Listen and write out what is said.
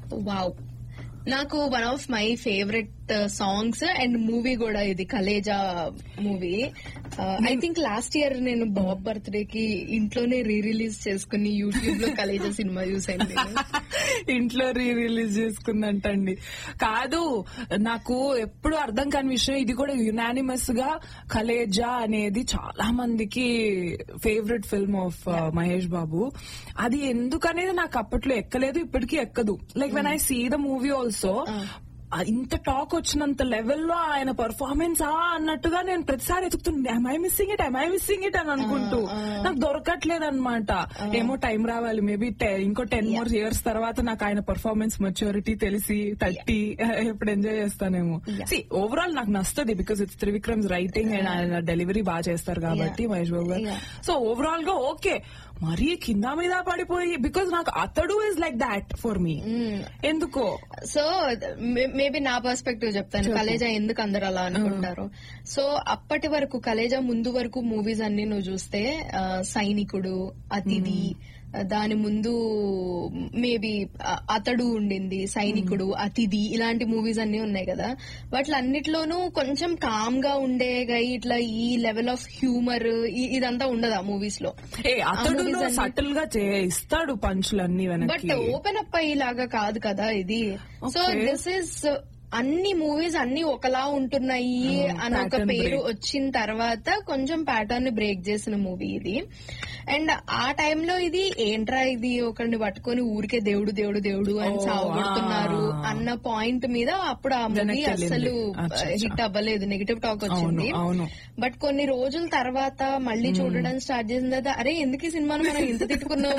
Wow నాకు one of my favourite songs and movie కూడా ఇది Khaleja movie I think last year నేను బాబ్ బర్త్డే కి ఇంట్లోనే రీ రిలీజ్ చేసుకుని యూట్యూబ్ లో కలేజా సినిమా చూసాను నేను. ఇంట్లో రీ రిలీజ్ చేసుకుందంటండి కాదు నాకు ఎప్పుడు అర్థం కాని విషయం ఇది కూడా యునానిమస్ గా కలేజా అనేది చాలా మందికి favourite film of Mahesh Babu అది ఎందుకనేది నాకు అప్పట్లో ఎక్కలేదు ఇప్పటికీ ఎక్కదు like when I see the movie also ఇంత టాక్ వచ్చినంత లెవెల్లో ఆయన పర్ఫార్మెన్స్ ఆ అన్నట్టుగా నేను ప్రతిసారి ఎతుకుతుంది I missing it I missing it అని అనుకుంటూ నాకు దొరకట్లేదు అనమాట ఏమో టైం రావాలి మేబీ ఇంకో టెన్ మోర్ ఇయర్స్ తర్వాత నాకు ఆయన పర్ఫార్మెన్స్ మెచ్యూరిటీ తెలిసి థర్టీ ఎప్పుడు ఎంజాయ్ చేస్తానేమో సి ఓవరాల్ నాకు నస్తుంది because it's Trivikram's writing and ఆయన డెలివరీ బాగా చేస్తారు కాబట్టి Mahesh Babu garu Yeah. So overall గా ఓకే మరీ కింద మీద పడిపోయి బికాస్ నాకు Athadu is like that for me ఎందుకో సో మేబీ నా పర్స్పెక్టివ్ చెప్తాను కలేజా ఎందుకు అందరు అలా అనుకుంటారు సో అప్పటి వరకు కలేజా ముందు వరకు మూవీస్ అన్ని నువ్వు చూస్తే ఆ, సైనికుడు అతిథి దాని ముందు మేబీ అతడు ఉండింది సైనికుడు అతిథి ఇలాంటి మూవీస్ అన్ని ఉన్నాయి కదా వాటిలన్నిట్లోనూ కొంచెం కామ్ గా ఉండేగా ఇట్లా ఈ లెవెల్ ఆఫ్ హ్యూమర్ ఇదంతా ఉండదు ఆ మూవీస్ లో ఏ అతడు movies అన్ని- సటిల్ గా చే- ఇస్తాడు పంచులన్నీ బట్ వెనక్కి ఓపెన్ అప్ అయ్యేలాగా కాదు కదా ఇది సో Okay. దిస్ ఇస్ అన్ని మూవీస్ అన్ని ఒకలా ఉంటున్నాయి అని ఒక pattern పేరు break. వచ్చిన తర్వాత కొంచెం ప్యాటర్న్ ని బ్రేక్ చేసిన మూవీ ఇది అండ్ ఆ టైంలో ఇది ఏంట్రా ఇది ఒకరిని పట్టుకొని ఊరికే దేవుడు దేవుడు దేవుడు అని Oh, సాగుతున్నారు ah. అన్న పాయింట్ మీద అప్పుడు ఆ మూవీ వెనక్కి వెళ్ళింది. అసలు అచ్చా, అచ్చా. హిట్ అవ్వలేదు నెగిటివ్ టాక్ వచ్చింది అవును, అవును. బట్ కొన్ని రోజుల తర్వాత మళ్ళీ చూడడం స్టార్ట్ చేసిన తర్వాత అరే ఎందుకు ఈ సినిమాను మనం ఇంత తిట్టుకున్నాం